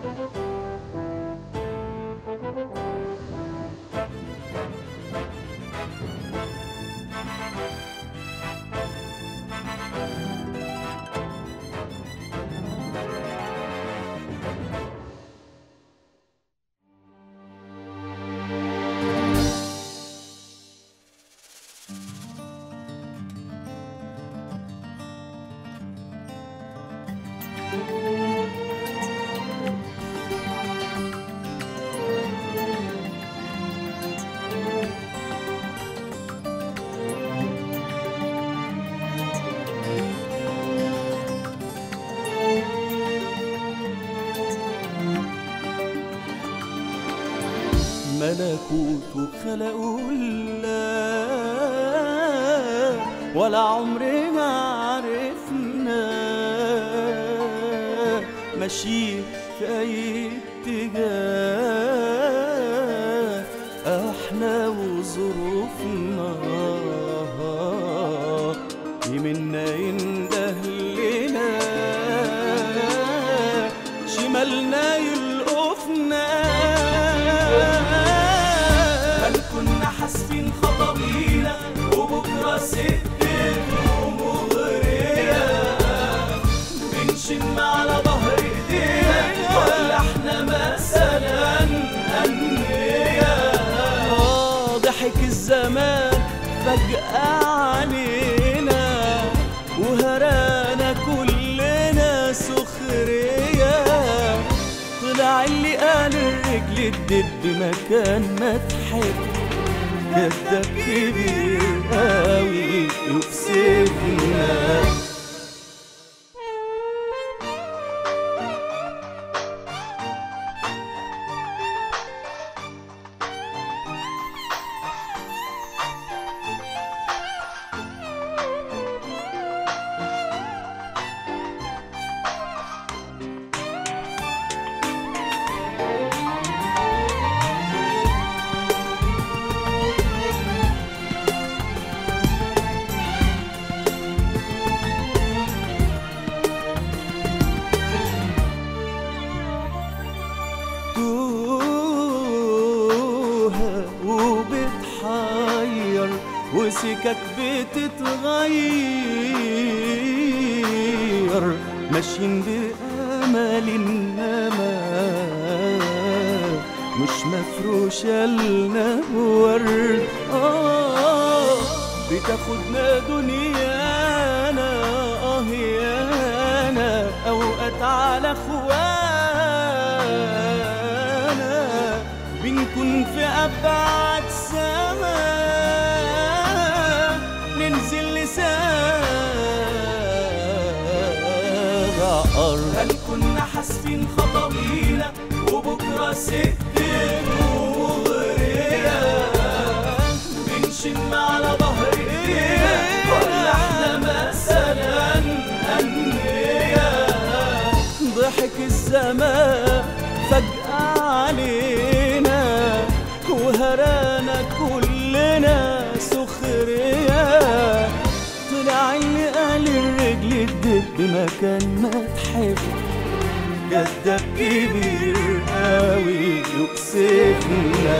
ملكوت خلقه الله ولا عمرنا عرفنا ماشيين في أي اتجاه احنا وظروفنا يمنا ينده لنا شمالنا يلقفنا هل كنا حاسبين خطوينا وبكره سكتنا مغرية بنشم على ظهر ايدينا ولا احنا مثلا انبياء آه، ضحك الزمان فجأة علينا وهرانا كلنا سخرية طلع اللي قال الرجل الدب مكان ما تحب كداب كبير قوي يكسفنا توها وبتحير وسكك بتتغير ماشيين بأمل إنما مش مفروشة لنا ورد آه بتاخدنا دنيانا آه يانا أوقات على خوانا بنكون في أبعد سما ننزل لسابع أرض هل كنا حاسبين خطوينا وبكرة سكتنا مغرية بنشم على ظهر ايدينا ولا احنا مثلا انبياء ضحك الزمان فجأة علينا وهرانا كلنا سخرية طلع اللي قال الرجل الدب مكان ما تحب كداب كبير قوي يكسفنا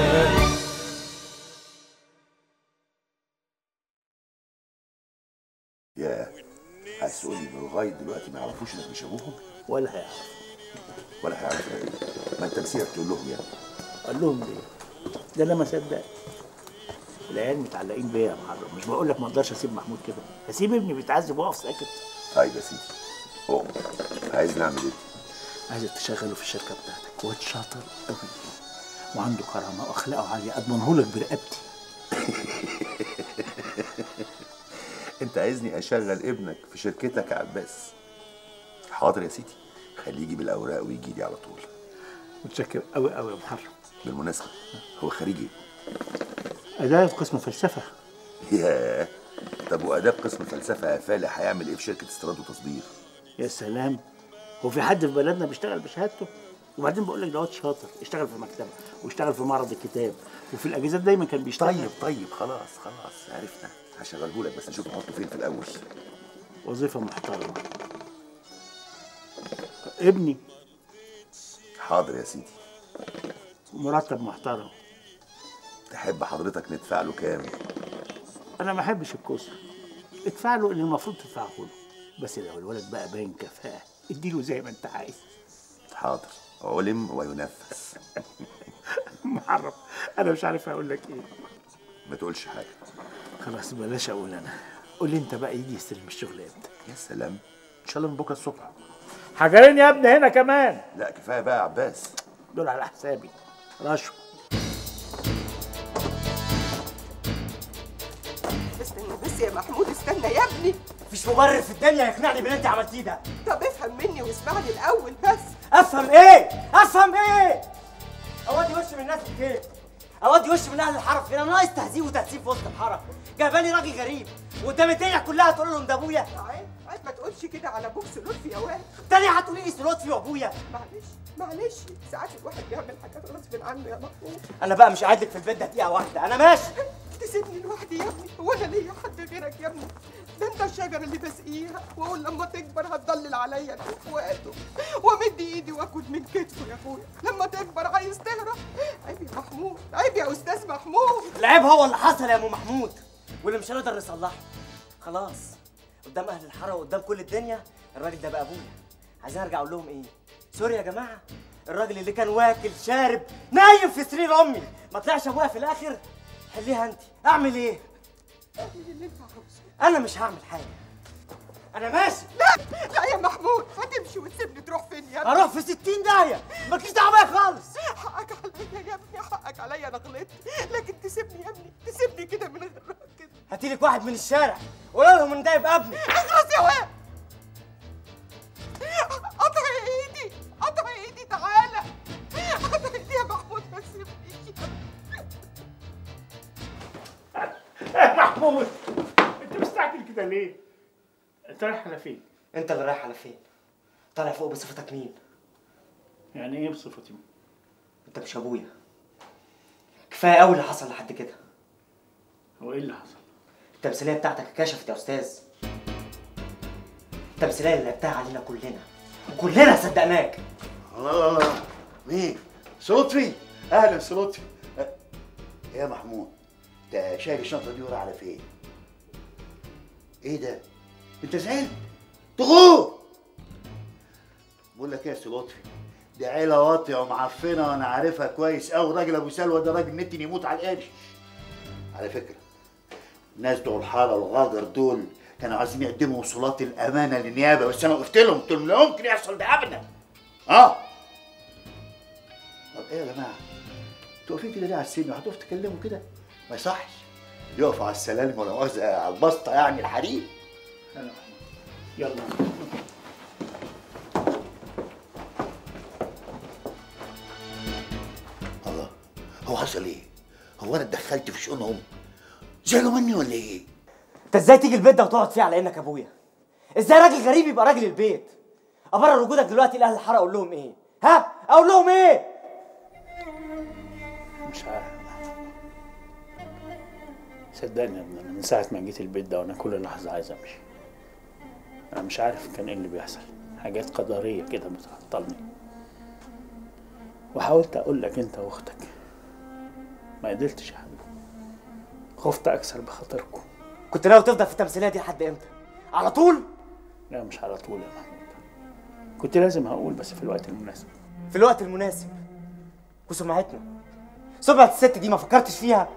يا عايز تقول لي إن لغايه دلوقتي ما يعرفوش انك مش ابوهم ولا هيعرف ولا هيعرفوا ايه ما انت نسيت تقول لهم يعني قال لهم ليه؟ ده انا ما صدقت العيال متعلقين بيا يا محرم مش بقول لك ما اقدرش اسيب محمود كده اسيب ابني بيتعذب واقف ساكت طيب يا سيدي هو عايز نعمل ايه عايزك تشغله في الشركه بتاعتك واد شاطر قوي وعنده كرامه واخلاقه عاليه اضمنه لك برقبتي انت عايزني اشغل ابنك في شركتك يا عباس حاضر يا سيدي خليه يجيب الاوراق ويجي لي على طول متشكر قوي قوي يا محرم بالمناسبه هو خريجي اداب قسم فلسفه ياه طب واداب قسم فلسفه يا فالح هيعمل ايه في شركه استيراد وتصدير يا سلام هو في حد في بلدنا بيشتغل بشهادته وبعدين بقول لك ده واد شاطر اشتغل في مكتبه واشتغل في معرض الكتاب وفي الاجازات دايما كان بيشتغل طيب طيب خلاص خلاص عرفنا هشغله لك بس نشوف نحطه فين في الاول وظيفه محترمه ابني حاضر يا سيدي مرتب محترم تحب حضرتك ندفع له كام انا ما احبش الكوسه ادفع له اللي المفروض تدفعه له بس لو الولد بقى باين كفاءه اديله زي ما انت عايز حاضر علم وينفذ معرف انا مش عارف اقول لك ايه ما تقولش حاجه خلاص بلاش اقول انا قول لي انت بقى يجي يستلم الشغل امتى يا سلام ان شاء الله من بكره الصبح حجرين يا ابني هنا كمان لا كفايه بقى يا عباس دول على حسابي رشوه استنى بس يا محمود استنى يا ابني مفيش مبرر في الدنيا يقنعني باللي انت عملتيه ده طب افهم مني واسمعني الاول بس افهم ايه افهم ايه اودي وش من الناس الخير اودي وش من اهل الحرم فين انا ناقص تهذيب وتهذيب في وسط الحرم جايبالي راجل غريب وقدام الدنيا كلها تقول لهم ده ابويا عيب عيب ما تقولش كده على ابوك لطفي يا واد تاني هتقولي لي لطفي وابويا معلش معلش ساعات الواحد بيعمل حاجات غصب عنه يا محمود انا بقى مش قاعد لك في البيت ده دقيقه واحده انا ماشي تسيبني لوحدي يا ابني وانا ليا حد غيرك يا ابني ده انت الشجره اللي بسقيها واقول لما تكبر هتضلل عليا انا واخواته وامد ايدي واكل من كتفه يا اخويا لما تكبر عايز تهرب عيب يا محمود عيب يا استاذ محمود العيب هو اللي حصل يا ام محمود واللي مش هنقدر نصلحه خلاص قدام اهل الحاره وقدام كل الدنيا الراجل ده بقى ابويا عايزين ارجع اقول لهم ايه سوري يا جماعه الراجل اللي كان واكل شارب نايم في سرير امي ما طلعش ابويا في الاخر حليها انت اعمل ايه اعمل اللي انت عاوزه انا مش هعمل حاجه انا ماشي لا لا يا محمود هتمشي وتسيبني تروح فين يا ابني هروح في 60 داهيه مالكيش دعوه بيا خالص حقك عليا يا ابني حقك عليا انا غلطت لكن تسيبني يا ابني تسيبني كده من غير كده هاتيلك واحد من الشارع وقول لهم ان ده يبقى ابني اخلص يا واد قطع ايدي قطع ايدي تعالى قطع ايدي يا محمود ما تسيبنيش يا محمود انت مستعجل كده ليه؟ انت رايح على فين؟ انت اللي رايح على فين طالع فوق بصفتك مين يعني ايه بصفتي؟ انت مش ابويا كفايه قوي اللي حصل لحد كده هو ايه اللي حصل؟ التمثيليه بتاعتك كشفت يا استاذ التمثيليه اللي لعبتها علينا كلنا وكلنا صدقناك الله الله الله مين؟ سلطفي اهلا سلطفي أه، يا محمود انت شايل الشنطه دي ورا على فين؟ ايه ده؟ انت زعلت؟ تغور بقول لك ايه يا سلطفي دي عيله واطيه ومعفنه وانا عارفها كويس قوي راجل ابو سلوى ده راجل نتن يموت على القرش على فكره الناس بتوع الحاره الغاجر دول كانوا عايزين يقدموا وصولات الامانه للنيابه بس انا وقفت لهم قلت لهم لا يمكن يحصل ده ابدا اه طب ايه يا جماعه انتوا واقفين كده ليه على السن وهتقفوا تتكلموا كده ما يصحش يقفوا على السلالم ولا مؤاخذه على البسطه يعني الحريم يلا يا محمود يلا الله هو حصل ايه هو انا اتدخلت في شؤونهم زعلوا مني ولا ايه انت ازاي تيجي البيت ده وتقعد فيه على انك ابويا ازاي راجل غريب يبقى راجل البيت ابرر وجودك دلوقتي لاهل الحاره اقول لهم ايه ها اقول لهم ايه مش عارف صدقني يا ابني أنا من ساعة ما جيت البيت ده وأنا كل لحظة عايز أمشي أنا مش عارف كان إيه اللي بيحصل حاجات قدرية كده بتعطلني وحاولت أقول لك أنت وأختك ما قدرتش يا حبيبي خفت أكسر بخاطركم كنت ناوي تفضل في التمثيليه دي لحد امتى على طول لا مش على طول يا محمود كنت لازم هقول بس في الوقت المناسب في الوقت المناسب وسمعتنا سمعة الست دي ما فكرتش فيها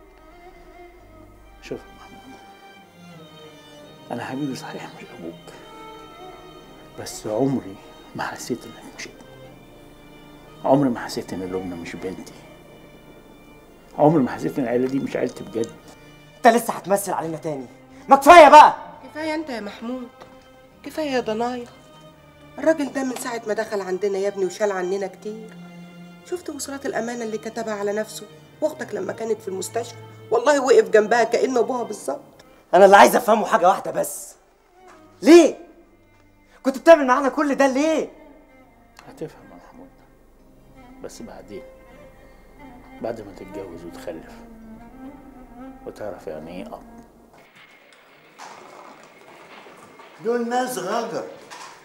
شوف يا محمود أنا حبيبي صحيح مش أبوك بس عمري ما حسيت إنك مش ابني عمري ما حسيت إن لبنى مش بنتي عمري ما حسيت إن العيلة دي مش عيلتي بجد انت لسه هتمثل علينا تاني ما كفايه بقى كفايه انت يا محمود كفايه يا ضنايا الراجل ده من ساعه ما دخل عندنا يا ابني وشال عننا كتير شفت وصولات الامانه اللي كتبها على نفسه واختك لما كانت في المستشفى والله وقف جنبها كانه ابوها بالظبط انا اللي عايز افهمه حاجه واحده بس ليه كنت بتعمل معانا كل ده ليه هتفهم يا محمود بس بعدين بعد ما تتجوز وتخلف وتعرف يعني ايه اب دول ناس غجر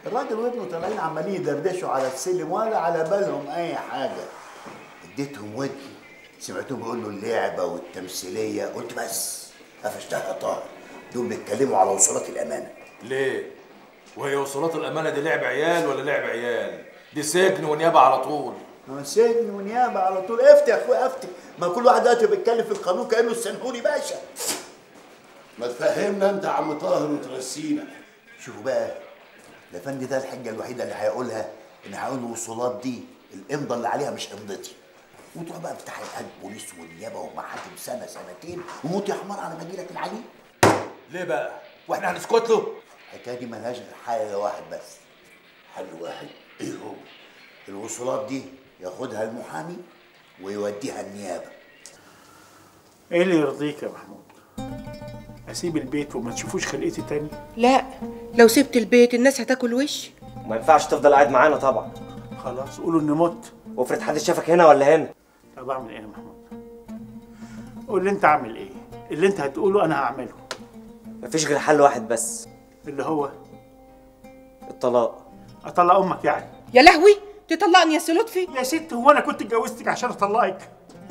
الراجل وابنه طالعين عمالين يدردشوا على السلم ولا على بالهم اي حاجه اديتهم ودي سمعتهم بيقولوا اللعبه والتمثيليه قلت بس قفشتها طاهر دول بيتكلموا على وصولات الامانه ليه؟ وهي وصولات الأمانة دي لعب عيال ولا لعب عيال؟ دي سجن ونيابة على طول ما سجن ونيابه على طول افتي يا اخويا افتي ما كل واحد دلوقتي بيتكلم في القانون كانه السنهوري باشا ما تفهمنا انت يا عم طاهر وترسينا شوفوا بقى الافندي ده الحجه الوحيده اللي هيقولها ان هيقول الوصولات دي الامضه اللي عليها مش امضتي وتروح بقى في تحقيقات بوليس والنيابه ومحاكم سنه سنتين وموت يا حمار على مجيلك العليم ليه بقى؟ واحنا هنسكت له؟ الحكايه دي ملهاش غير حل واحد بس حل واحد ايه هو الوصولات دي ياخدها المحامي ويوديها النيابه ايه اللي يرضيك يا محمود اسيب البيت وما تشوفوش خلقتي تاني لا لو سبت البيت الناس هتاكل وش وما ينفعش تفضل قاعد معانا طبعا خلاص قولوا اني مت وافرض حد شافك هنا ولا هنا طب اعمل ايه يا محمود قول لي انت اعمل ايه اللي انت هتقوله انا هعمله مفيش غير حل واحد بس اللي هو الطلاق اطلق امك يعني يا لهوي تطلقني يا سي لطفي يا ست هو انا كنت اتجوزتك عشان اطلقك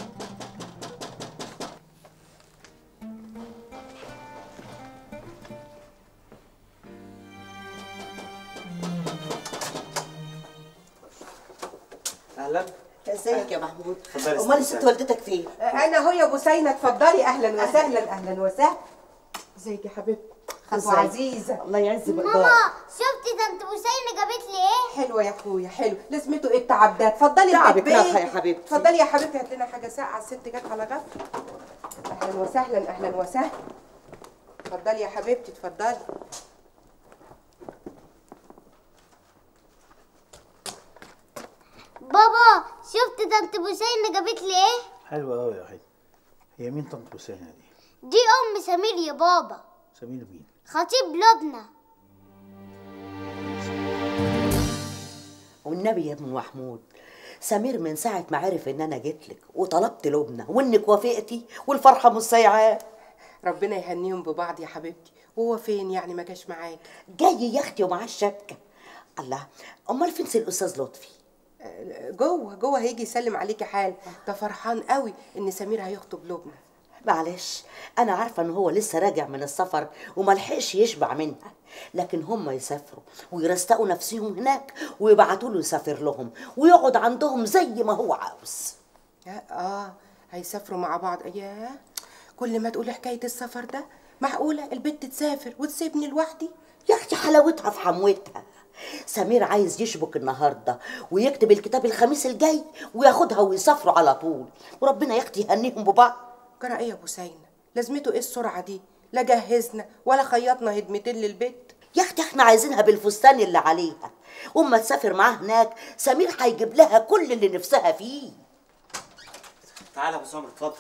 اهلا ازيك يا محمود اتفضلي يا امال ست ست والدتك فين انا هو يا بوسينه اتفضلي اهلا وسهلا اهلا وسهلا ازيك يا حبيبتي خطوه ازيك؟ عزيزه الله يعز بقدرك ماما شفتي طنط بوسينة جابت لي ايه؟ حلوه يا اخويا حلو لازمته ايه التعب ده اتفضلي تعبك البيت. راحة يا حبيبتي. اتفضلي يا حبيبتي هات لنا حاجه ساقعه الست جت على غفله اهلا وسهلا اهلا وسهلا اتفضلي يا حبيبتي اتفضلي بابا شفت طنط بوسينة جابت لي ايه؟ حلوه قوي يا حاج هي مين طنط وسامه دي دي ام سمير يا بابا سمير مين خطيب لبنى والنبي يا ابن محمود سمير من ساعة ما عرف ان انا جيت لك وطلبت لبنى وانك وافقتي والفرحة مش سايعاه ربنا يهنيهم ببعض يا حبيبتي وهو فين يعني ما جاش معاك جاي يا اختي ومعاه الشبكة الله امال فين سي الاستاذ لطفي جوه جوه هيجي يسلم عليكي حال ده فرحان قوي ان سمير هيخطب لبنى معلش انا عارفه ان هو لسه راجع من السفر وملحقش يشبع منها لكن هم يسافروا ويرستقوا نفسهم هناك ويبعتوا له يسافر لهم ويقعد عندهم زي ما هو عاوز يا- اه هيسافروا مع بعض ياه كل ما تقولي حكايه السفر ده معقوله البنت تسافر وتسيبني لوحدي يا اختي حلاوتها في حموتها سمير عايز يشبك النهارده ويكتب الكتاب الخميس الجاي وياخدها ويسافروا على طول وربنا يا اختي يهنيهم ببعض جرى ايه يا ابو سينا لازمته ايه السرعه دي لا جهزنا ولا خيطنا هدمتين للبيت يا اختي احنا عايزينها بالفستان اللي عليها اما تسافر معاه هناك سمير هيجيب لها كل اللي نفسها فيه تعالى يا ابو سمر اتفضل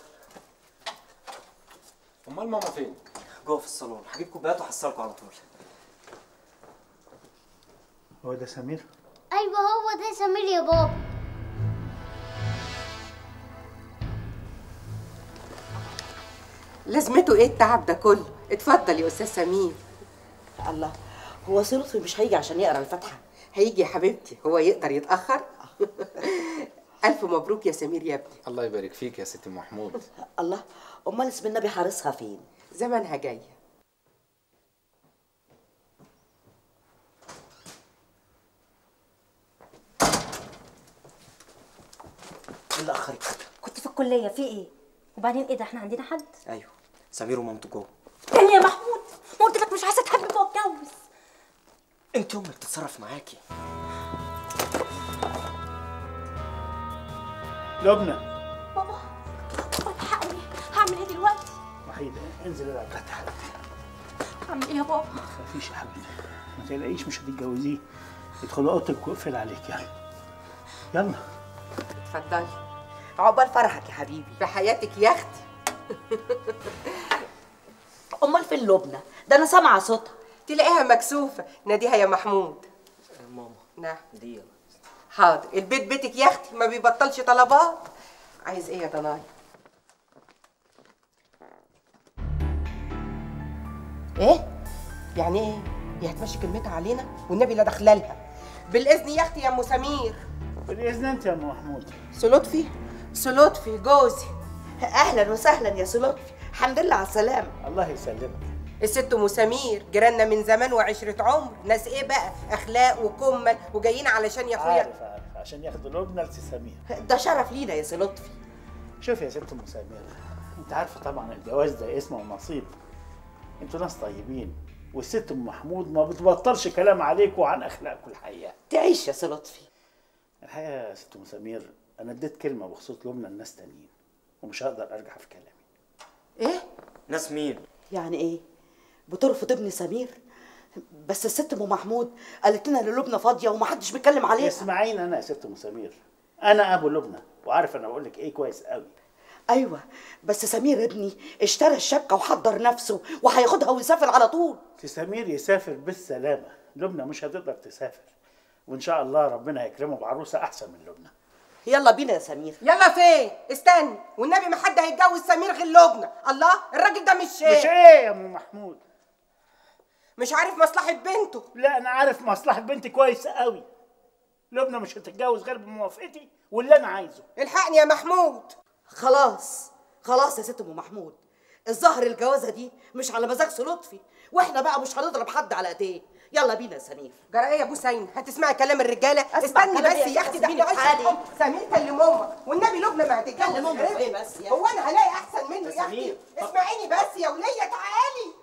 امال ماما فين؟ جوه في الصالون هجيب كوبايات واحصلكوا على طول هو ده سمير ايوه هو ده سمير يا بابا لازمته ايه التعب ده كله اتفضل يا استاذ سمير الله هو سي لطفي مش هيجي عشان يقرا الفاتحه هيجي يا حبيبتي هو يقدر يتاخر الف مبروك يا سمير يا ابني الله يبارك فيك يا ست محمود الله امال اسم النبي حارسها فين زمانها جايه ايه اللي اخرك كده كنت في الكلية في ايه؟ وبعدين ايه ده احنا عندنا حد؟ ايوه سمير ومامته جوه تاني يا محمود ما قلت لك مش عايزة اتحبب واتجوز انت امك تتصرف معاكي لبنى بابا بابا الحقني هعمل ايه دلوقتي؟ وحيدة انزل العب تحت حالك هعمل ايه يا بابا؟ ما تخافيش يا حبيبي ما تقلقيش مش هتتجوزيه ادخل اوضتك واقفل عليك يعني يلا اتفضلي عقبال فرحك يا حبيبي في حياتك يا اختي امال فين لبنى ده انا سامعه صوتها تلاقيها مكسوفه ناديها يا محمود ماما نعم دي حاضر البيت بيتك يا اختي ما بيبطلش طلبات عايز ايه يا ضناي ايه يعني ايه هي هتمشي كلمتها علينا والنبي لا دخلالها بالاذن يا اختي يا ام سمير بالاذن انت يا ام محمود سلطفي سلطفي جوزي اهلا وسهلا يا سلطفي الحمد لله على السلامه الله يسلمك الست ام سمير جيراننا من زمان وعشره عمر ناس ايه بقى اخلاق وكمل وجايين علشان يا اخويا عارف عارف عشان ياخدوا لبنى لسمير ده شرف لينا يا سلطفي شوف يا ست ام سمير انت عارفه طبعا الجواز ده اسمه ونصيب انتوا ناس طيبين والست ام محمود ما بتبطلش كلام عليكم وعن اخلاقكم الحقيقه تعيش يا سلطفي الحقيقه يا ست ام سمير انا اديت كلمه بخصوص لبنى لناس تانيين ومش هقدر ارجع في كلامي ايه ناس مين يعني ايه بترفض ابن سمير بس الست ام محمود قالت لنا ان لبنى فاضيه ومحدش بيتكلم عليها اسمعيني انا يا ست ام سمير انا ابو لبنى وعارف انا بقول لك ايه كويس قوي ايوه بس سمير ابني اشترى الشبكه وحضر نفسه وهياخدها ويسافر على طول سمير يسافر بالسلامه لبنى مش هتقدر تسافر وان شاء الله ربنا هيكرمه بعروسه احسن من لبنى يلا بينا يا سمير يلا فين استني والنبي ما حد هيتجوز سمير غير لبنى الله الراجل ده مش مش ايه يا ام محمود مش عارف مصلحه بنته لا انا عارف مصلحه بنتي كويس قوي لبنى مش هتتجوز غير بموافقتي واللي انا عايزه الحقني يا محمود خلاص خلاص يا ست ام محمود الظهر الجوازه دي مش على مزاج لطفي واحنا بقى مش هنضرب حد على ايديه يلا بينا يا سمير جرى ايه يا ابو سين هتسمعي كلام الرجاله أسمع استني كلام بس إيه؟ يا اختي ده سيبيني احنا في عايشين حالي. سمير كلم امك والنبي لبنى ما هتتجوز كلم أمك غيرك. إيه بس يا هو انا هلاقي احسن منه يا يا اختي سمير. اسمعيني بس يا وليه تعالي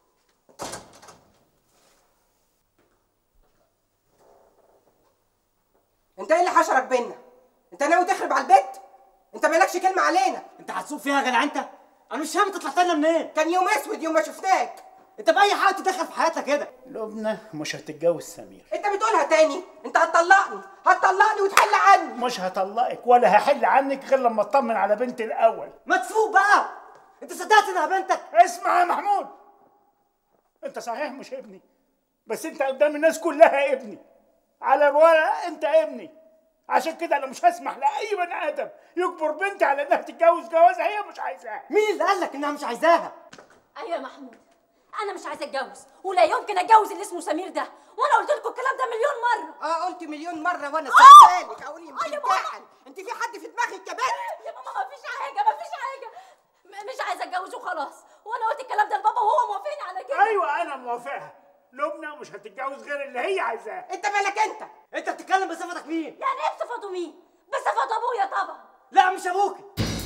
انت ايه اللي حشرك بينا انت ناوي تخرب على البيت انت مالكش كلمه علينا انت هتسوق فيها يا جدع انت انا مش فاهم انت طلعت لنا منين كان يوم اسود يوم ما شفناك انت باي حاجه تدخل في حياتك كده لبنى مش هتتجوز سمير انت بتقولها تاني انت هتطلقني هتطلقني وتحل عني مش هطلقك ولا هحل عنك غير لما اطمن على بنتي الاول ما تفوق بقى انت صدقت انها بنتك اسمع يا محمود انت صحيح مش ابني بس انت قدام الناس كلها ابني على الورق انت ابني عشان كده انا مش هسمح لاي بني ادم يجبر بنتي على انها تتجوز جوازها هي مش عايزاها مين اللي قال لك انها مش عايزاها ايوه يا محمود انا مش عايزه اتجوز ولا يمكن اتجوز اللي اسمه سمير ده وانا قلت لكم الكلام ده مليون مره اه قلت مليون مره وانا آه! سبتالك اقول يمكن آه يا تحن انت في حد في دماغك كمان يا ماما ما فيش حاجه ما فيش حاجه م- مش عايزه اتجوز وخلاص وانا قلت الكلام ده لبابا وهو موافقني على كده ايوه انا موافقها لبنى مش هتتجوز غير اللي هي عايزاه انت مالك انت انت بتتكلم بصفتك مين يعني ايه بصفته مين بصفه ابويا طبعا لا مش ابوك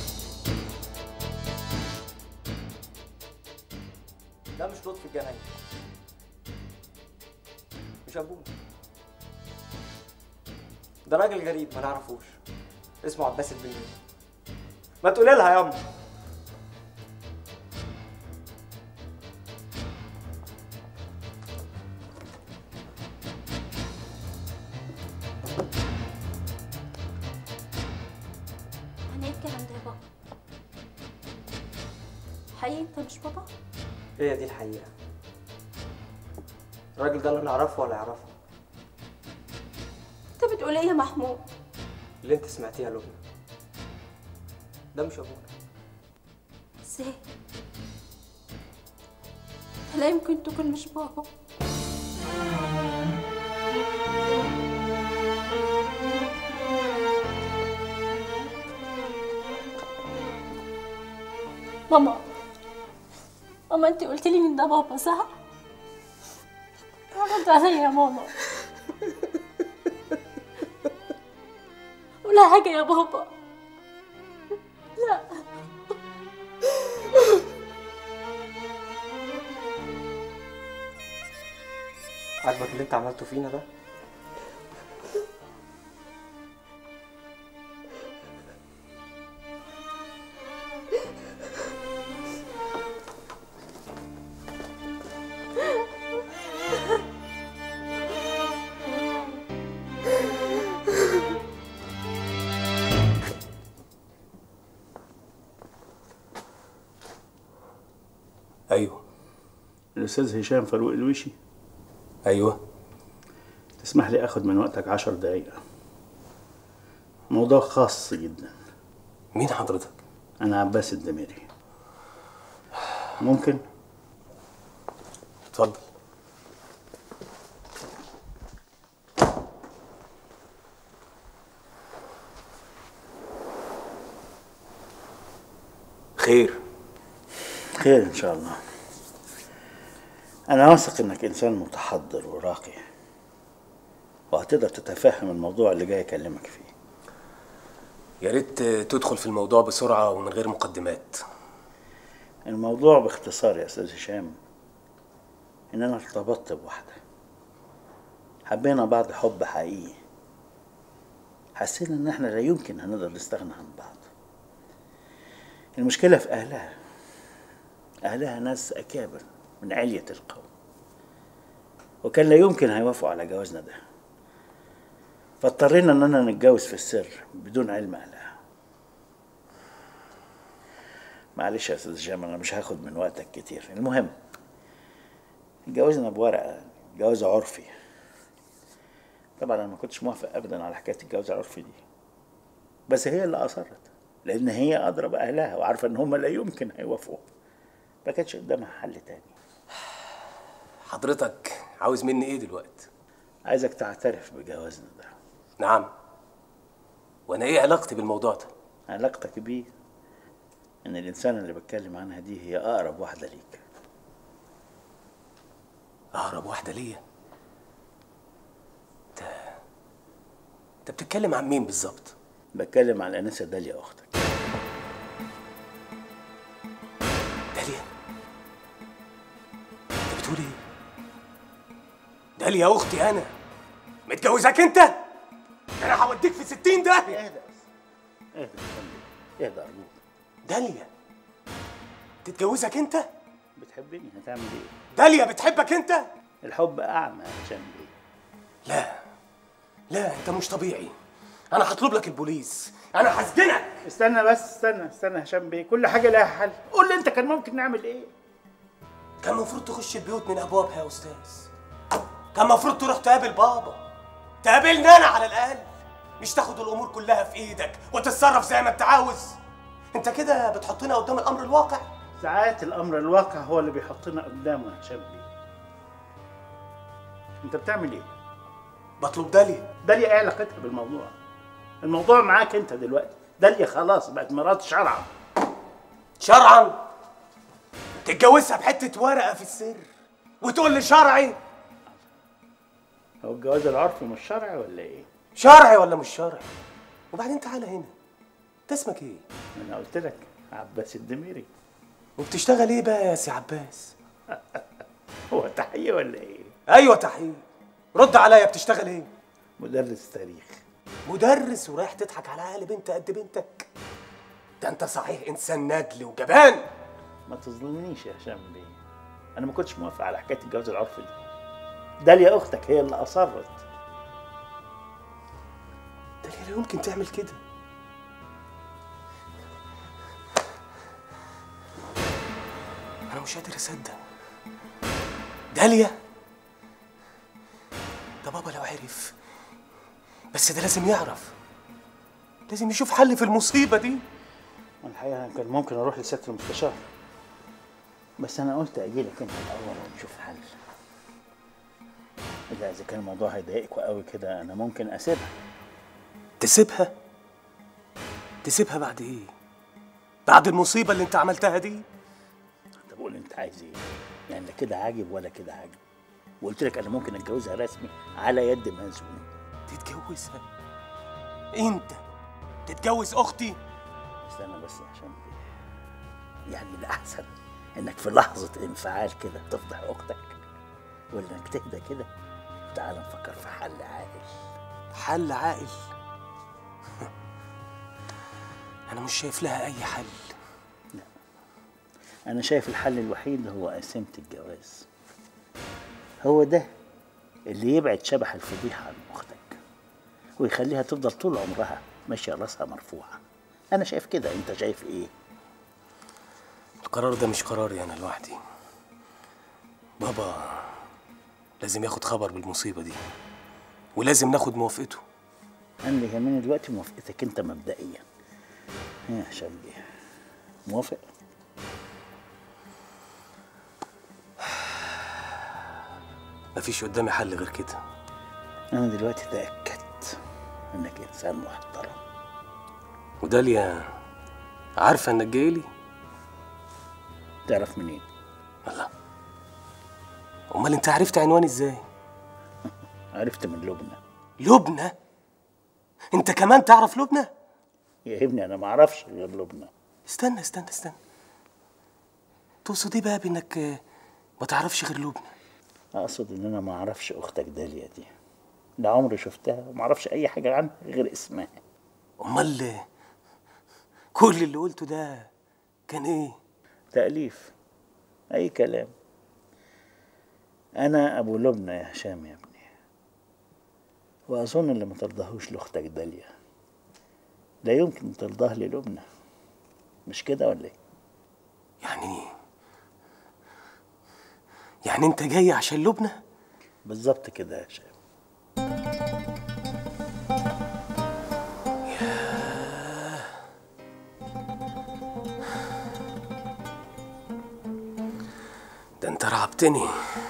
ده مش لطفي الجناية مش ابونا ده راجل غريب ما نعرفوش اسمه عباس البنيوي ما تقولي لها يا امي يعني ايه الكلام ده يا بابا حقيقي انت مش بابا هي دي الحقيقة الراجل ده لا نعرفه ولا يعرفه انت بتقول ايه يا محمود اللي انت سمعتيه يا لبنى ده مش ابونا ازاي لا يمكن تكون مش بابا ماما ماما انت قلت لي ان ده بابا صح رد عليا يا ماما ولا حاجه يا بابا لا عاجبك اللي انت عملته فينا ده ايوه الاستاذ هشام فاروق الوشي ايوه تسمح لي اخد من وقتك عشر دقايق موضوع خاص جدا مين حضرتك انا عباس الدميري ممكن اتفضل خير خير ان شاء الله انا واثق انك انسان متحضر وراقي وهتقدر تتفهم الموضوع اللي جاي اكلمك فيه يا ريت تدخل في الموضوع بسرعة ومن غير مقدمات الموضوع باختصار يا استاذ هشام ان انا ارتبطت بواحده حبينا بعض حب حقيقي حسينا ان احنا لا يمكن هنقدر نستغنى عن بعض المشكله في اهلها اهلها ناس اكابر من عليه القوم وكان لا يمكن هيوافقوا على جوازنا ده فاضطرينا اننا نتجوز في السر بدون علم اهلها معلش يا استاذ هشام انا مش هاخد من وقتك كتير المهم اتجوزنا بورقه جواز عرفي طبعا انا ما كنتش موافق ابدا على حكايه الجواز العرفي دي بس هي اللي اصرت لان هي ادرى باهلها وعارفه ان هم لا يمكن هيوافقوا ما كانش قدامها حل تاني حضرتك عاوز مني ايه دلوقتي عايزك تعترف بجوازنا ده نعم وانا ايه علاقتي بالموضوع ده علاقتك بيه ان الانسان اللي بتكلم عنها دي هي اقرب واحده ليك اقرب واحده ليا انت انت بتتكلم عن مين بالظبط بتكلم عن الانسه داليا اختك داليا انت بتقول ايه داليا اختي انا متجوزك انت انا هوديك في ستين ده اهدى اهدى يا فندم اهدى ارجوك داليا تتجوزك انت بتحبني هتعمل ايه داليا بتحبك انت الحب اعمى يا هشام بيه لا لا انت مش طبيعي انا هطلب لك البوليس انا هسجنك استنى بس استنى استنى يا هشام بيه كل حاجه لها حل قول لي انت كان ممكن نعمل ايه كان المفروض تخش البيوت من ابوابها يا استاذ كان المفروض تروح تقابل بابا تقابلني انا على الاقل مش تاخد الامور كلها في ايدك وتتصرف زي ما انت عاوز انت كده بتحطنا قدام الامر الواقع ساعات الامر الواقع هو اللي بيحطنا قدامه يا هشام بيه انت بتعمل ايه بطلب داليا داليا ايه علاقتها بالموضوع الموضوع معاك انت دلوقتي داليا خلاص بقت مرات شرعا شرعا تتجوزها بحته ورقه في السر وتقول لي شرعي هو الجواز العرفي مش شرعي ولا ايه شرعي ولا مش شرعي وبعدين تعالى هنا انت اسمك ايه انا قلت لك عباس الدميري وبتشتغل ايه بقى يا سي عباس هو تحيه ولا ايه ايوه تحقيق رد عليا بتشتغل ايه مدرس تاريخ مدرس ورايح تضحك على عقل بنت قد بنتك ده انت صحيح انسان ندل وجبان ما تظلمنيش يا هشام بيه انا ما كنتش موافق على حكايه الجواز العرفي دي داليا اختك هي اللي اصرت داليا لا يمكن تعمل كده انا مش قادر اصدق داليا ده بابا لو عرف بس ده لازم يعرف لازم يشوف حل في المصيبه دي الحقيقه أنا كان ممكن اروح لسياده المستشار بس انا قلت اجي لك انت الاول ونشوف حل الا اذا كان الموضوع هيضايقكوا قوي كده انا ممكن اسيبها تسيبها تسيبها بعد ايه بعد المصيبه اللي انت عملتها دي طب قول انت عايز ايه يعني لا كده عاجب ولا كده عاجب وقلت لك انا ممكن اتجوزها رسمي على يد مأذون تتجوزها انت تتجوز اختي استنى بس عشان يعني الاحسن انك في لحظه انفعال كده تفضح اختك ولا انك تهدى كده تعال نفكر في حل عاقل حل عاقل انا مش شايف لها اي حل انا شايف الحل الوحيد هو قسيمه الجواز هو ده اللي يبعد شبح الفضيحه عن اختك ويخليها تفضل طول عمرها ماشيه راسها مرفوعه انا شايف كده انت شايف ايه القرار ده مش قراري انا لوحدي بابا لازم ياخد خبر بالمصيبه دي ولازم ناخد موافقته انا اللي يهمني دلوقتي موافقتك انت مبدئيا يا هشام بيه موافق مفيش قدامي حل غير كده انا دلوقتي تاكدت انك انسان محترم وداليا عارفه انك جاي لي تعرف منين الله امال انت عرفت عنواني ازاي عرفت من لبنى لبنى انت كمان تعرف لبنى يا ابني انا ما اعرفش غير لبنى استنى استنى استنى تقصد ايه بقى بانك آه، ما تعرفش غير لبنى اقصد ان انا ما اعرفش اختك داليا دي لا عمري شفتها وما اعرفش اي حاجه عنها غير اسمها امال آه، كل اللي قلته ده كان ايه تاليف اي كلام انا ابو لبنى يا هشام يا ابني واظن اللي ما ترضاهوش لاختك داليا لا يمكن ترضاه للبنى مش كده ولا ايه يعني يعني انت جاي عشان لبنى بالظبط كده يا هشام ده انت رعبتني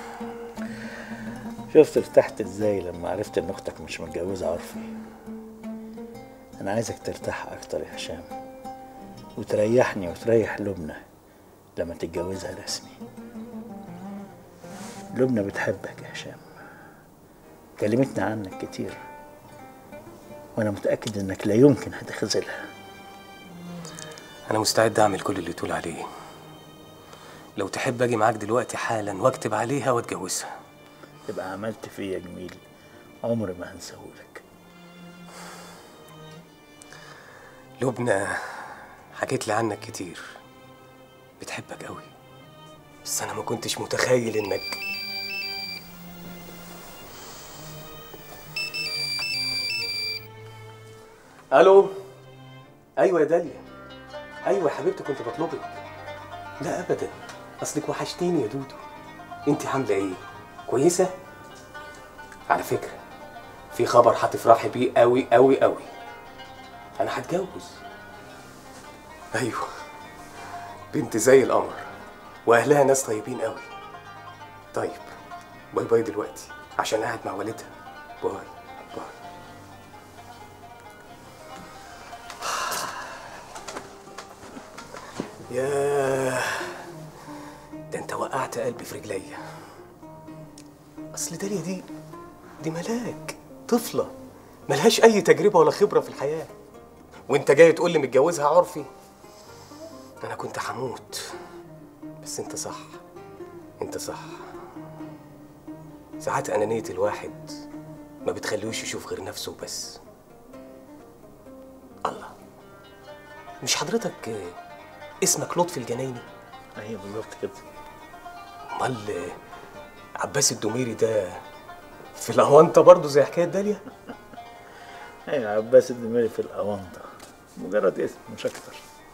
شفت ارتحت ازاي لما عرفت ان اختك مش متجوزه عرفي انا عايزك ترتاح اكتر يا هشام وتريحني وتريح لبنى لما تتجوزها رسمي لبنى بتحبك يا هشام كلمتنا عنك كتير وانا متاكد انك لا يمكن هتخذلها انا مستعد اعمل كل اللي تقول عليه لو تحب اجي معاك دلوقتي حالا واكتب عليها واتجوزها تبقى عملت فيا جميل عمري ما هنساهولك لبنى حكيت لي عنك كتير بتحبك قوي بس انا ما كنتش متخيل انك الو ايوه يا داليا ايوه يا حبيبتي كنت بطلبك لا ابدا اصلك وحشتيني يا دودو انت عامله ايه كويسه على فكره في خبر هتفرحي بيه قوي قوي قوي انا هتجوز ايوه بنت زي القمر واهلها ناس طيبين قوي طيب باي باي دلوقتي عشان قاعد مع والدها باي باي ياه ده انت وقعت قلبي في رجليا اصل داليا دي دي ملاك طفله ملهاش اي تجربه ولا خبره في الحياه وانت جاي تقول لي متجوزها عرفي انا كنت هموت بس انت صح انت صح ساعات انانيه الواحد ما بتخليهوش يشوف غير نفسه بس الله مش حضرتك آه، اسمك لطفي الجنايني ايوه بالظبط كده امال آه، عباس الدميري ده في الاونطه برضه زي حكايه داليا ايوه عباس الدميري في الاونطه مجرد اسم مش اكتر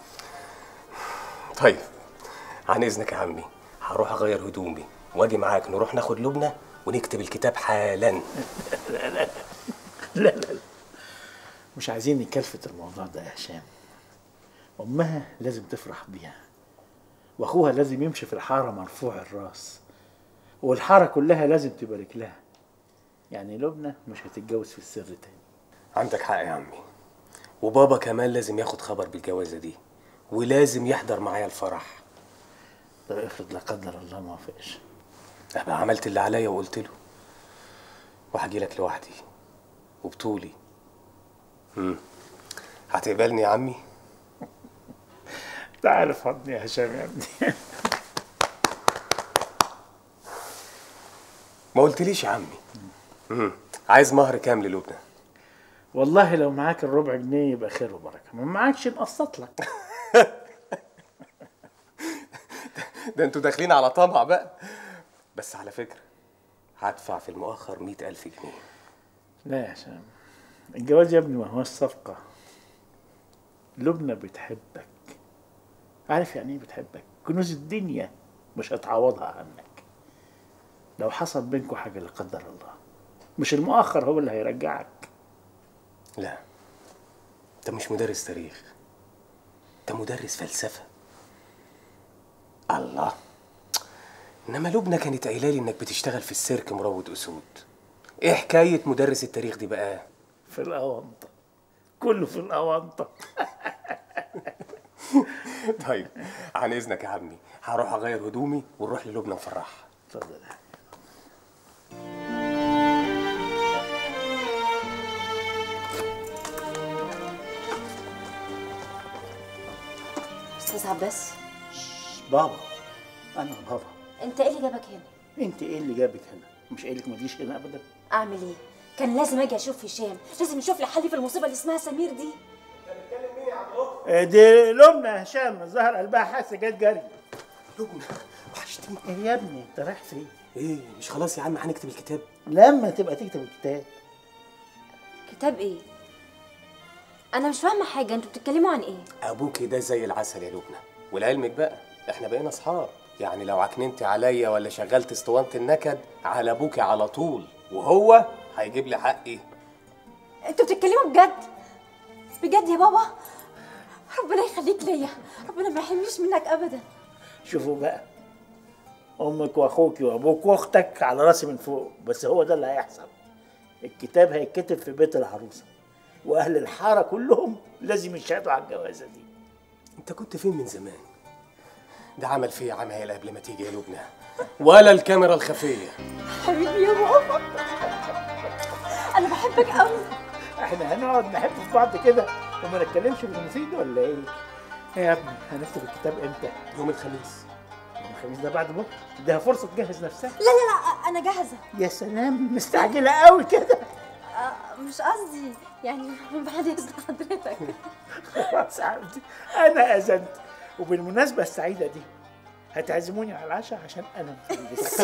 طيب عن اذنك يا عمي هروح اغير هدومي واجي معاك نروح ناخد لبنى ونكتب الكتاب حالا لا لا لا لا مش عايزين نكلفت الموضوع ده يا هشام امها لازم تفرح بيها واخوها لازم يمشي في الحاره مرفوع الراس والحاره كلها لازم تبارك لها يعني لبنى مش هتتجوز في السر تاني عندك حق يا عمي وبابا كمان لازم ياخد خبر بالجوازه دي ولازم يحضر معايا الفرح طب افرض لا قدر الله ما وافقش ابقى عملت اللي عليا وقلت له وهجي لك لوحدي وبطولي امم هتقبلني يا عمي تعال في حضني يا هشام يا ابني ما قلتليش يا عمي امم عايز مهر كام للبنى والله لو معاك الربع جنيه يبقى خير وبركه ما معاكش نقسط لك ده انتوا داخلين على طمع بقى بس على فكرة هدفع في المؤخر مئة ألف جنيه لا يا هشام الجواز يا ابني ما هوش صفقة لبنى بتحبك عارف يعني ايه بتحبك كنوز الدنيا مش هتعوضها عنك لو حصل بينكم حاجة لا قدر الله مش المؤخر هو اللي هيرجعك لا انت مش مدرس تاريخ انت مدرس فلسفة الله انما لبنى كانت قايله لي انك بتشتغل في السيرك مروض اسود ايه حكايه مدرس التاريخ دي بقى في الأونطة كله في الأونطة طيب عن اذنك يا عمي هروح اغير هدومي ونروح للبنى نفرحها اتفضل استاذ عباس بابا انا بابا انت ايه اللي جابك هنا انت ايه اللي جابك هنا مش قايلك ما تجيش هنا ابدا اعمل ايه كان لازم اجي اشوف هشام لازم نشوف لي حل في المصيبه اللي اسمها سمير دي آه، دي لمنى يا هشام ظهر قلبها حاسه جت جري لبنى وحشتيني ايه يا ابني انت رايح فين ايه مش خلاص يا عم هنكتب الكتاب لما تبقى تكتب الكتاب كتاب ايه انا مش فاهمه حاجه انتوا بتتكلموا عن ايه ابوكي ده زي العسل يا لبنى ولعلمك بقى احنا بقينا اصحاب يعني لو عكننتي عليا ولا شغلت اسطوانه النكد على ابوكي على طول وهو هيجيب لي حقي انتوا بتتكلموا بجد بجد يا بابا ربنا يخليك ليا ربنا ما يحرمنيش منك ابدا شوفوا بقى امك واخوك وابوك واختك على راسي من فوق بس هو ده اللي هيحصل الكتاب هيتكتب في بيت العروسه واهل الحاره كلهم لازم يشهدوا على الجوازه دي انت كنت فين من زمان ده عمل فيا عمايل قبل ما تيجي يا لبنى ولا الكاميرا الخفيه حبيبي يا بابا انا بحبك قوي احنا هنقعد نحب في بعض كده وما نتكلمش بالمفيد ولا ايه؟ إيه يا ابني هنكتب الكتاب امتى؟ يوم الخميس يوم الخميس ده بعد بكره اديها فرصه تجهز نفسها لا لا لا انا جاهزه يا سلام مستعجله قوي كده آه، مش قصدي يعني بعد اذن حضرتك خلاص يا حبيبتي انا اذنت وبالمناسبه السعيده دي هتعزموني على العشاء عشان انا مخلص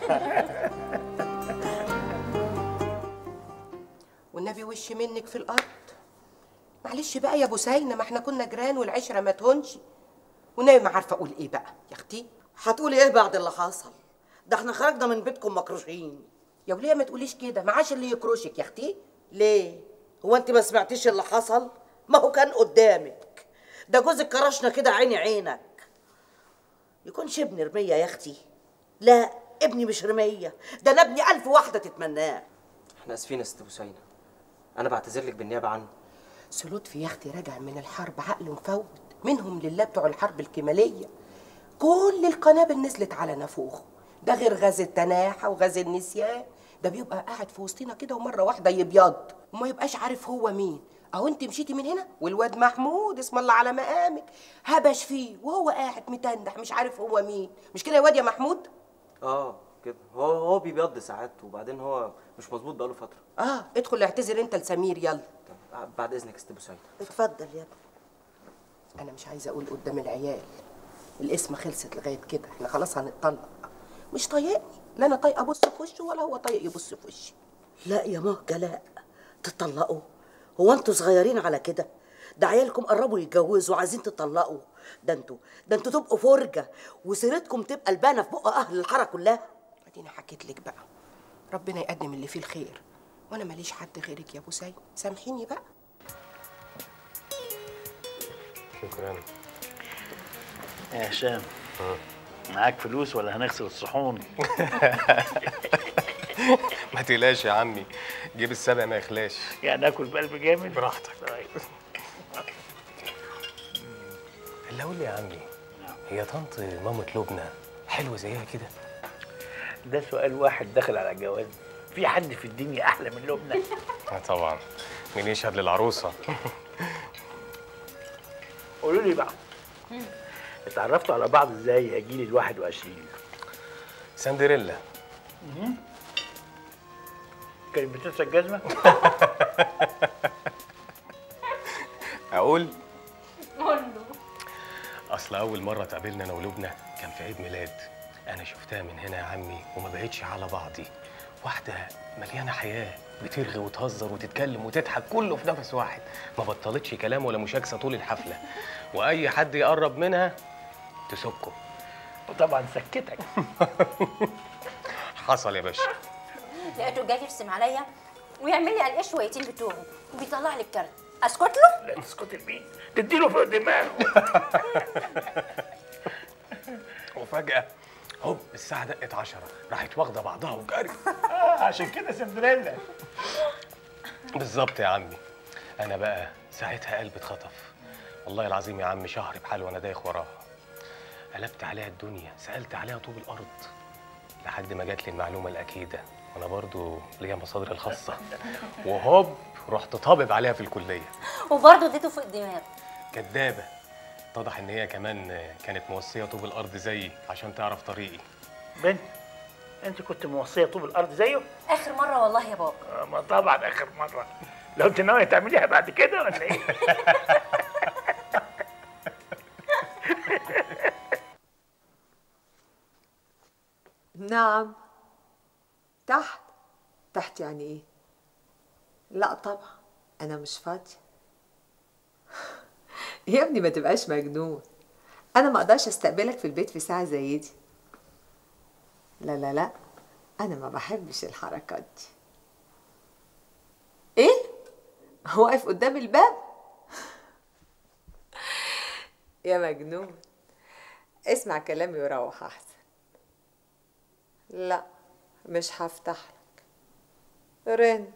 والنبي وش منك في الارض معلش بقى يا بوسينه ما احنا كنا جيران والعشره ما تهونش والنبي ما عارفه اقول ايه بقى يا اختي هتقولي ايه بعد اللي حصل ده احنا خرجنا من بيتكم مكروشين يا وليه ما تقوليش كده معاش اللي يكروشك يا اختي ليه هو انت ما سمعتيش اللي حصل ما هو كان قدامك ده جوزك كرشنا كده عيني عينك يكونش ابني رمية يا اختي لا ابني مش رمية ده انا ابني الف واحدة تتمناه احنا اسفين يا ست بوسينه انا بعتذر لك بالنيابه عنه سلوت يا اختي راجع من الحرب عقله مفوت منهم لله بتوع الحرب الكماليه كل القنابل نزلت على نافوخه ده غير غاز التناحة وغاز النسيان ده بيبقى قاعد في وسطنا كده ومرة واحدة يبيض وما يبقاش عارف هو مين اهو انت مشيتي من هنا والواد محمود اسم الله على مقامك هبش فيه وهو قاعد متندح مش عارف هو مين مش كده يا واد يا محمود اه كده هو هو بيبيض ساعات وبعدين هو مش مظبوط بقاله فتره اه ادخل اعتذر انت لسمير يلا طب بعد اذنك يا ست بوسينه اتفضل يا ابني انا مش عايزه اقول قدام العيال القسمه خلصت لغايه كده احنا خلاص هنتطلق مش طايقني لا انا طايقه ابص في وشه ولا هو طايق يبص في وشي لا يا مهجة لا تطلقوا هو انتوا صغيرين على كده ده عيالكم قربوا يتجوزوا عايزين تطلقوا ده انتوا ده انتوا تبقوا فرجة وسيرتكم تبقى البانة في بق اهل الحارة كلها اديني حكيت لك بقى ربنا يقدم اللي فيه الخير وانا ماليش حد غيرك يا ابو سيد سامحيني بقى شكرا يا هشام معاك فلوس ولا هنغسل الصحون ما تقلقش يا عمي جيب السبع ما يخلاش يعني اكل بقلب جامد براحتك طيب اللي اقول لي يا عمي هي طنط مامة لبنى حلوه زيها كده ده سؤال واحد داخل على الجواز في حد في الدنيا احلى من لبنى آه طبعا مين يشهد للعروسه قولوا لي بقى اتعرفتوا على بعض ازاي يا جيل ال 21 سندريلا كانت بتنسى الجزمه اقول قول له اصل اول مره اتقابلنا انا ولبنى كان في عيد ميلاد انا شفتها من هنا يا عمي وما بقتش على بعضي واحده مليانه حياه بترغي وتهزر وتتكلم وتضحك كله في نفس واحد ما بطلتش كلام ولا مشاكسه طول الحفله واي حد يقرب منها تسكه وطبعا سكتك حصل يا باشا لقيته جاي يرسم عليا ويعمل لي على الايه شويتين بتوعه وبيطلع لي الكارت اسكت له لا تسكت لمين تديله فوق دماغه وفجاه هوب الساعه دقت عشرة راحت واخده بعضها وجري آه، عشان كده سندريلا بالظبط يا عمي انا بقى ساعتها قلبي اتخطف والله العظيم يا عم شهر بحال وانا دايخ وراها قلبت عليها الدنيا سالت عليها طوب الارض لحد ما جات لي المعلومه الاكيده وانا برضو ليا مصادر الخاصه وهوب رحت طابب عليها في الكليه وبرضه اديته فوق الدماغ كدابه اتضح ان هي كمان كانت موصيه طوب الارض زيي عشان تعرف طريقي بنت انت كنت موصيه طوب الارض زيه اخر مره والله يا بابا آه، ما طبعا اخر مره لو انت ناويه تعمليها بعد كده ولا ايه نعم تحت تحت يعني ايه لا طبعا انا مش فاضيه يا ابني ما تبقاش مجنون انا ما اقدرش استقبلك في البيت في ساعه زي دي لا لا لا انا ما بحبش الحركات دي ايه هو واقف قدام الباب يا مجنون اسمع كلامي وروح احسن لا مش هفتح لك رن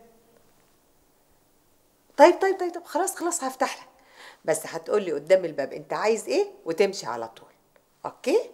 طيب طيب طيب طيب خلاص خلاص هفتح لك بس هتقولي قدام الباب انت عايز ايه وتمشي على طول اوكي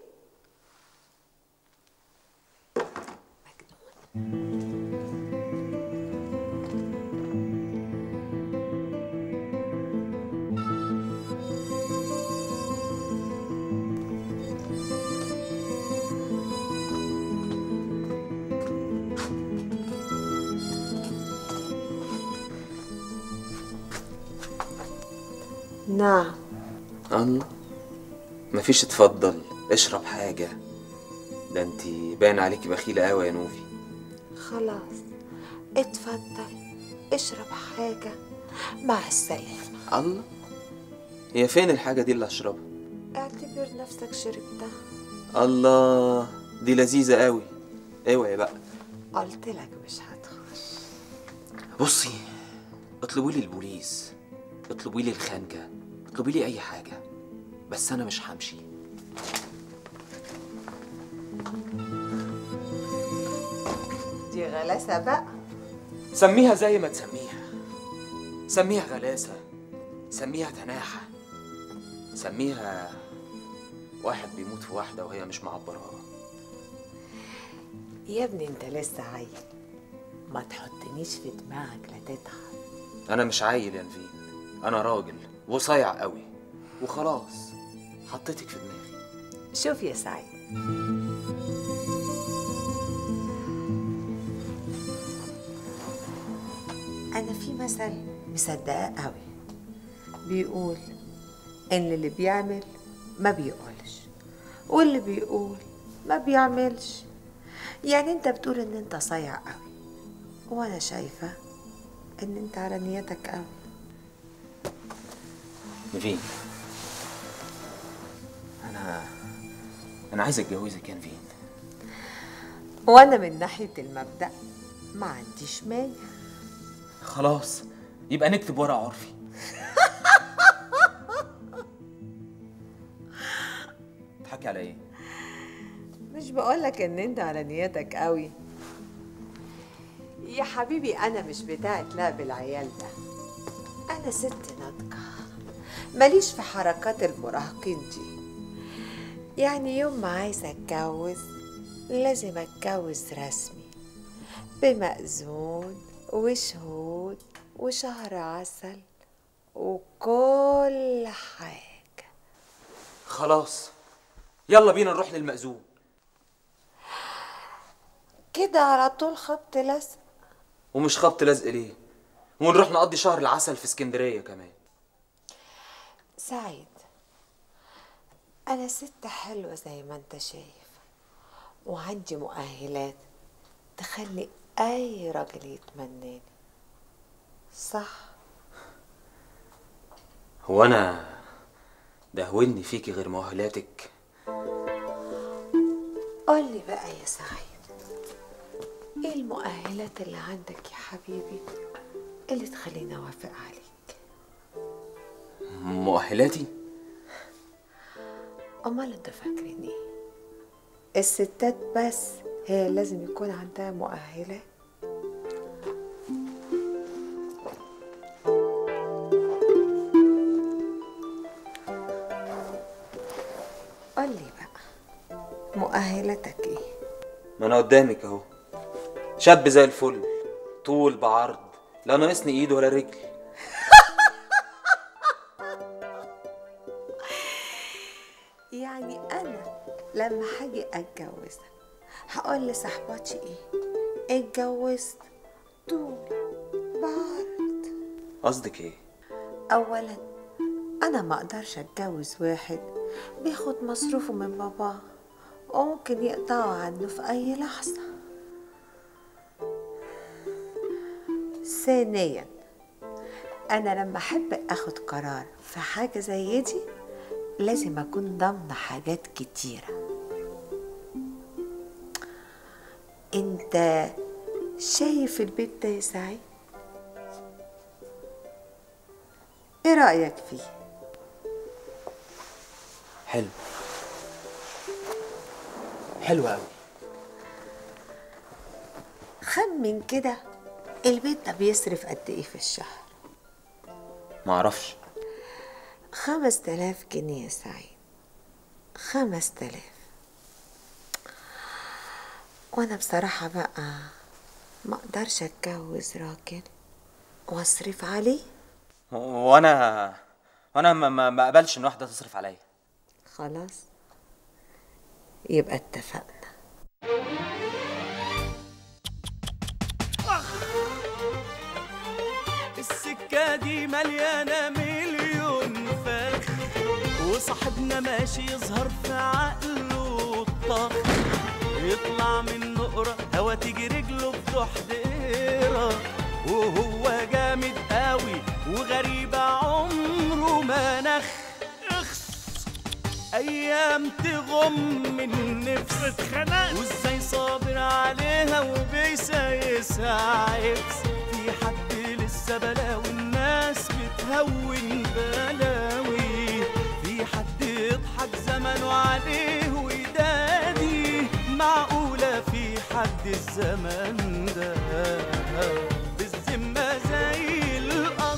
نعم الله مفيش اتفضل اشرب حاجة ده انتي باين عليكي بخيلة قوي يا نوفي خلاص اتفضل اشرب حاجة مع السلامة الله هي فين الحاجة دي اللي اشربها اعتبر نفسك شربتها الله دي لذيذة قوي اوعي بقى قلت لك مش هتخش بصي اطلبوا لي البوليس اطلبوا لي الخنجة اطلبوا لي اي حاجة بس انا مش همشي دي غلاسة بقى سميها زي ما تسميها سميها غلاسة سميها تناحة سميها واحد بيموت في واحدة وهي مش معبراه يا ابني انت لسه عيل ما تحطنيش في دماغك لا تتعب انا مش عيل يا نفين انا راجل وصايع قوي وخلاص حطيتك في دماغي شوف يا سعيد أنا في مثل مصدقاه قوي بيقول إن اللي بيعمل ما بيقولش واللي بيقول ما بيعملش يعني أنت بتقول إن أنت صايع قوي وأنا شايفة إن أنت على نيتك قوي نفين انا انا عايز اتجوزك يا نفين وأنا من ناحية المبدأ ما عنديش مانع خلاص يبقى نكتب ورق عرفي تضحكي على ايه مش بقولك ان انت على نيتك قوي يا حبيبي انا مش بتاعت لعب العيال ده انا ست ناضجه ماليش في حركات المراهقين دي يعني يوم ما عايزه اتجوز لازم اتجوز رسمي بمأذون وشهود وشهر عسل وكل حاجه خلاص يلا بينا نروح للمأذون كده على طول خبط لزق ومش خبط لزق ليه ونروح نقضي شهر العسل في اسكندرية كمان سعيد أنا ست حلوة زي ما أنت شايف وعندي مؤهلات تخلي أي راجل يتمناني صح هو انا دهوني فيكي غير مؤهلاتك قولي بقى يا سعيد ايه المؤهلات اللي عندك يا حبيبي اللي تخليني اوافق عليك مؤهلاتي امال انت فاكرين ايه الستات بس هي لازم يكون عندها مؤهلات مؤهلاتك ايه ما انا قدامك اهو شاب زي الفل طول بعرض لا ناقصني ايد ولا رجل يعني انا لما هاجي اتجوزك هقول لصاحباتي ايه اتجوزت طول بعرض قصدك ايه اولا انا ما اقدرش اتجوز واحد بياخد مصروفه من باباه وممكن يقطعه عنه في اي لحظه ثانيا انا لما احب اخد قرار في حاجه زي دي لازم اكون ضامنه حاجات كتيره انت شايف البيت ده يا سعيد ايه رايك فيه حلو حلو قوي خمن كده البيت ده بيصرف قد ايه في الشهر معرفش خمس تلاف جنيه يا سعيد خمس تلاف وانا بصراحة بقى ما اقدرش اتجوز راجل واصرف عليه وانا وانا ما- ما ما اقبلش ان واحده تصرف عليا خلاص يبقى اتفقنا السكة دي مليانة مليون فخ وصاحبنا ماشي يظهر في عقله الطخ يطلع من نقرة هوا تيجي رجله بتوح دقيرة وهو جامد قوي وغريبة عمره ما نخ اخس ايام تغم من نفس اتخنق وازاي صابر عليها وبيسايسها عكس في حد لسه بلاوي الناس بتهون بلاوي في حد يضحك زمنه عليه ويدادي معقولة في حد الزمن ده بالذمة زي الأخ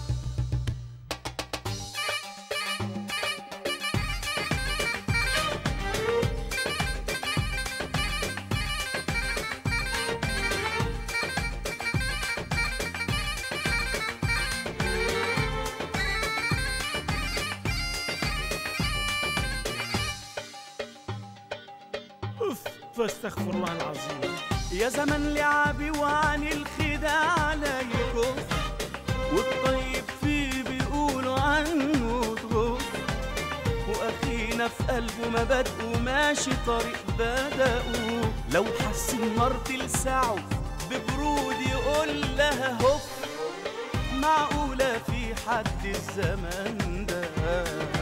أوف فاستغفر الله العظيم يا زمن لعبي وعن الخداع عليكم والطيب فيه بيقولوا عنه تغف واخينا في قلبه مبادئه وماشي طريق بدأه لو حس النار تلسعه ببرود يقول لها هف معقولة في حد الزمن ده